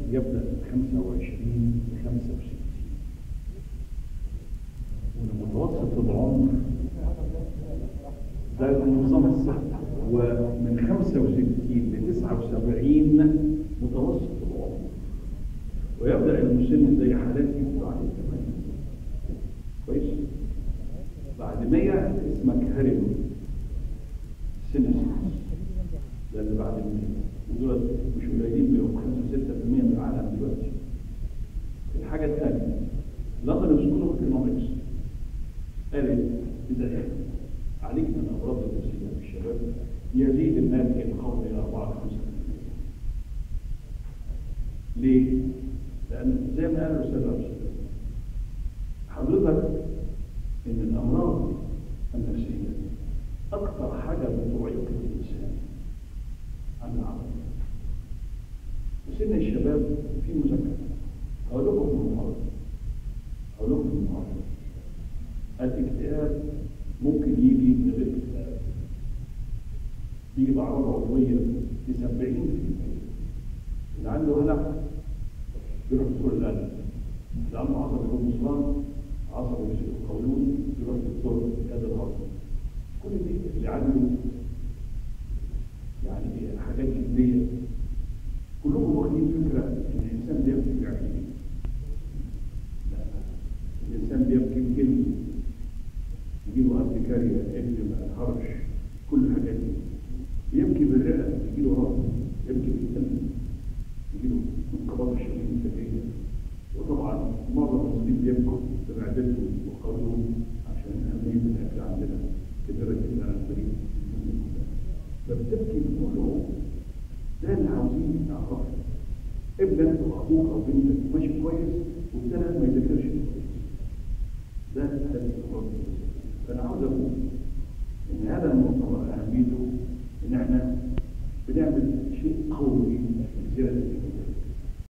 يبدأ من 25 ل 65 ومتوسط العمر ده النظام الصحي ومن 65 ل 79 متوسط العمر ويبدأ المسن زي حالاتي بعد 80 كويس بعد 100 اسمك هرم سن السن ده اللي بعد 100 ودول مش قليلين بيهم 5 6% من العالم دلوقتي الحاجة الثانية لندن سكول اوف ايكونومكس قالت إذا عالجنا الأمراض النفسية في الشباب يزيد الناتج القومي إلى 4 5 ليه؟ لأن زي ما قال الأستاذ أبو حضرتك إن الأمراض النفسية أكثر حاجة بتعيق الإنسان عن العمل وسن الشباب في مذاكرة أقول لكم في المحاضرة أقول لكم في المحاضرة الاكتئاب ممكن يجي من غير اكتئاب يجي بأعراض عضوية ل 70% اللي عنده هلع يروح دكتور القلب اللي عنده عصب الهرمونات عصب القولون يروح دكتور القلب الهضمي كل دي اللي عنده يعني حاجات جدية كلكم واخدين فكرة ان الانسان بيبكي بعينيه لا الانسان بيبكي بكلمه يجيله ارتكاريا اكتب هرش كل الحاجات دي يبكي بالرئه يجيله هرم يبكي بالدم يجيله انقباض الشرايين الذكيه وطبعا معظم المصريين بيبكوا بمعدتهم وقولهم عشان اهميه الاكل عندنا كبيره جدا على المريض فبتبكي بكلهم ده اللي عاوزين نعرفه ابنك او اخوك او بنتك ماشي كويس وابتدى ما يذاكرش كويس ده هذه الامراض فانا عاوز اقول